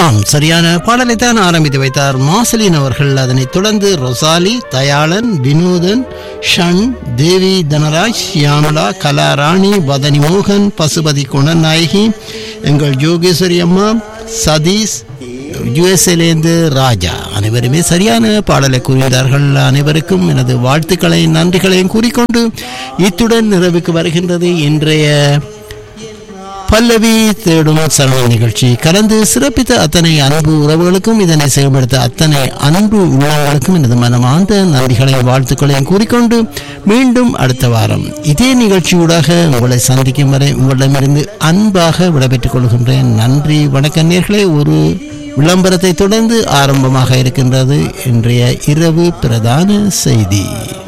ஆம் சரியான பாடலை தான் ஆரம்பித்து வைத்தார் மாசலின் அவர்கள் அதனைத் தொடர்ந்து ரொசாலி தயாளன் வினோதன் ஷண் தேவி தனராஜ் ஷியாமலா கலாராணி வதனி மோகன் பசுபதி குணநாயகி எங்கள் யோகேஸ்வரி அம்மா சதீஷ் யுஎஸ்ஏலேருந்து ராஜா அனைவருமே சரியான பாடலை கூறினார்கள் அனைவருக்கும் எனது வாழ்த்துக்களையும் நன்றிகளையும் கூறிக்கொண்டு இத்துடன் நிறைவுக்கு வருகின்றது இன்றைய பல்லவி தேடும் சரண நிகழ்ச்சி கலந்து சிறப்பித்த அத்தனை அன்பு உறவுகளுக்கும் இதனை செயல்படுத்த அத்தனை அன்பு உள்ளவர்களுக்கும் எனது மனமார்ந்த நன்றிகளையும் வாழ்த்துக்களையும் கூறிக்கொண்டு மீண்டும் அடுத்த வாரம் இதே நிகழ்ச்சியூடாக உங்களை சந்திக்கும் வரை உங்களிடமிருந்து அன்பாக விடைபெற்றுக் கொள்கின்றேன் நன்றி வணக்க நேர்களே ஒரு விளம்பரத்தை தொடர்ந்து ஆரம்பமாக இருக்கின்றது இன்றைய இரவு பிரதான செய்தி